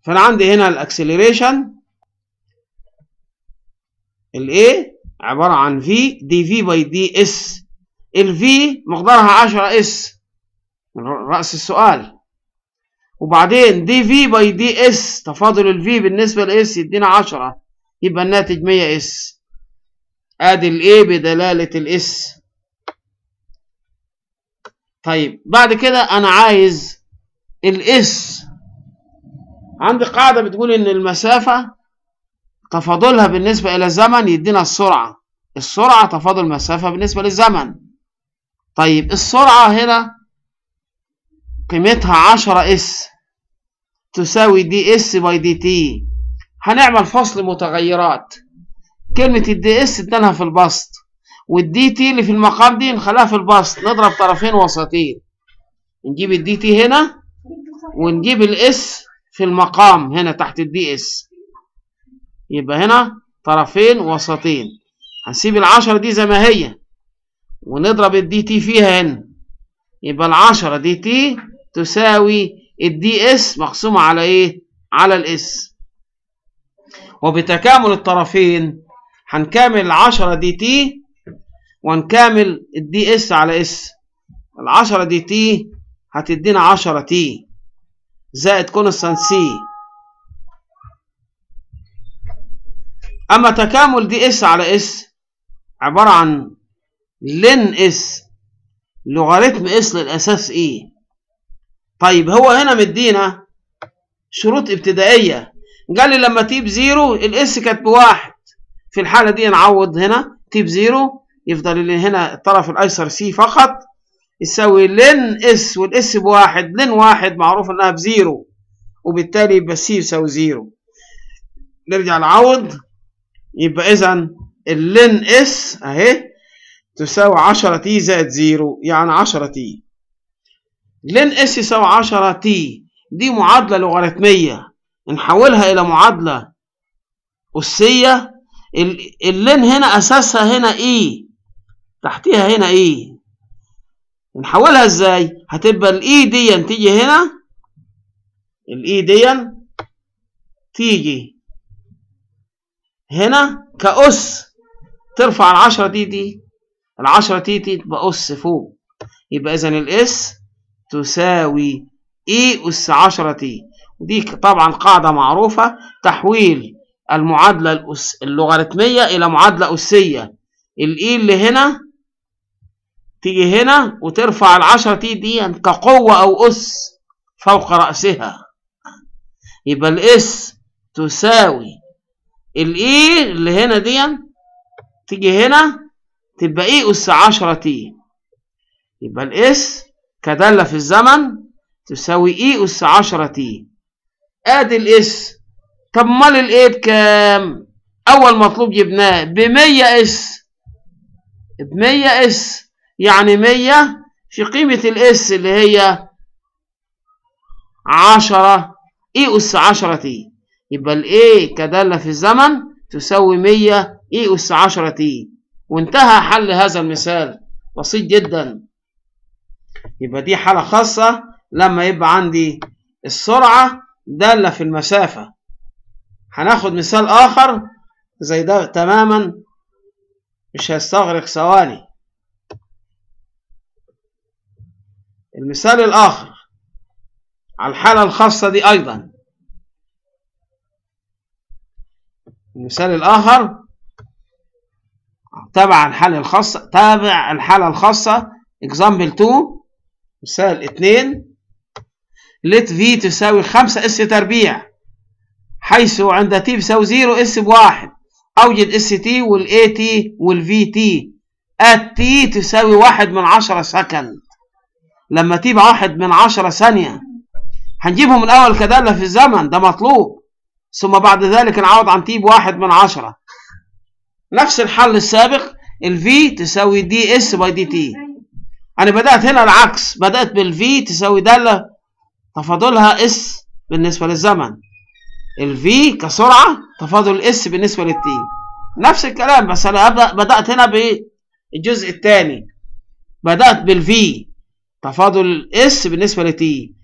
فانا عندي هنا الاكسلريشن الاي عباره عن في دي في باي دي اس الفي مقدارها 10 اس راس السؤال وبعدين دي في باي دي اس تفاضل الفي بالنسبه لاس يدينا 10 يبقى الناتج 100 اس ادي الاي بدلاله الاس طيب بعد كده انا عايز الاس عندي قاعده بتقول ان المسافه تفاضلها بالنسبه الى الزمن يدينا السرعه السرعه تفاضل مسافه بالنسبه للزمن طيب السرعه هنا قيمتها 10 اس تساوي دي اس باي دي تي هنعمل فصل متغيرات كلمة الدي اس ادالها في البسط والدي تي اللي في المقام دي نخليها في البسط نضرب طرفين وسطين نجيب الدي تي هنا ونجيب الاس في المقام هنا تحت الدي اس يبقى هنا طرفين وسطين هنسيب العشرة دي زي ما هي ونضرب الدي تي فيها هنا يبقى العشرة دي تي تساوي الدي اس مقسومة على ايه على الاس وبتكامل الطرفين هنكامل العشرة دي تي ونكامل الدي اس على اس العشرة دي تي هتدينا عشرة تي زائد كونستانت سي اما تكامل دي اس على اس عبارة عن لن اس لوغاريتم اس للاساس ايه طيب هو هنا مدينا شروط ابتدائية قال لي لما تيب زيرو الاس كانت بواحد في الحالة دي نعوض هنا تيب زيرو يفضل اللي هنا الطرف الايسر سي فقط يساوي لن اس والاس بواحد لن واحد معروف انها بزيرو وبالتالي يبقى سي يساوي زيرو نرجع نعوض يبقى اذا اللن اس اهي تساوي 10 تي زائد زيرو يعني 10 تي لن اس يساوي 10 تي دي معادلة لوغاريتمية نحولها إلى معادلة أسية اللين هنا أساسها هنا إي تحتها هنا إي نحولها إزاي؟ هتبقى الإي دي تيجي هنا الإي دي تيجي هنا كأس ترفع العشرة دي دي العشرة تي تي تبقى أس فوق يبقى إذا الإس تساوي إي أس عشرة تي ودي طبعا قاعدة معروفة تحويل المعادلة الأس اللوغاريتمية إلى معادلة أسية الإي اللي هنا تيجي هنا وترفع العشرة تي دي كقوة أو أس فوق رأسها يبقى الإس تساوي الإي اللي هنا دي تيجي هنا تبقى إي أس عشرة تي يبقى الإس كدالة في الزمن تساوي إي أس عشرة تي ادي الاس طب امال الايه بكام اول مطلوب جبناه ب 100 اس ب 100 اس يعني 100 في قيمه الاس اللي هي 10 اي اس 10 تي يبقى الايه كداله في الزمن تساوي 100 اي اس 10 تي وانتهى حل هذا المثال بسيط جدا يبقى دي حاله خاصه لما يبقى عندي السرعه دالة في المسافة هناخد مثال آخر زي ده تماما مش هيستغرق ثواني المثال الآخر على الحالة الخاصة دي أيضا المثال الآخر تبع الحالة الخاصة تابع الحالة الخاصة example 2 مثال 2 لت في تساوي 5 اس تربيع حيث عند تي بيساوي 0 اس بواحد اوجد اس تي والاي تي والفي تي ات تي تساوي واحد من عشرة سكند لما تي واحد من عشرة ثانية هنجيبهم الأول كدالة في الزمن ده مطلوب ثم بعد ذلك نعوض عن تي بواحد من عشرة نفس الحل السابق الفي تساوي دي اس باي دي تي أنا بدأت هنا العكس بدأت بالفي تساوي دالة تفاضلها اس بالنسبة للزمن الفي كسرعة تفاضل اس بالنسبة للتي نفس الكلام بس أنا أبدأ بدأت هنا بالجزء الثاني بدأت بالفي تفاضل اس بالنسبة لتي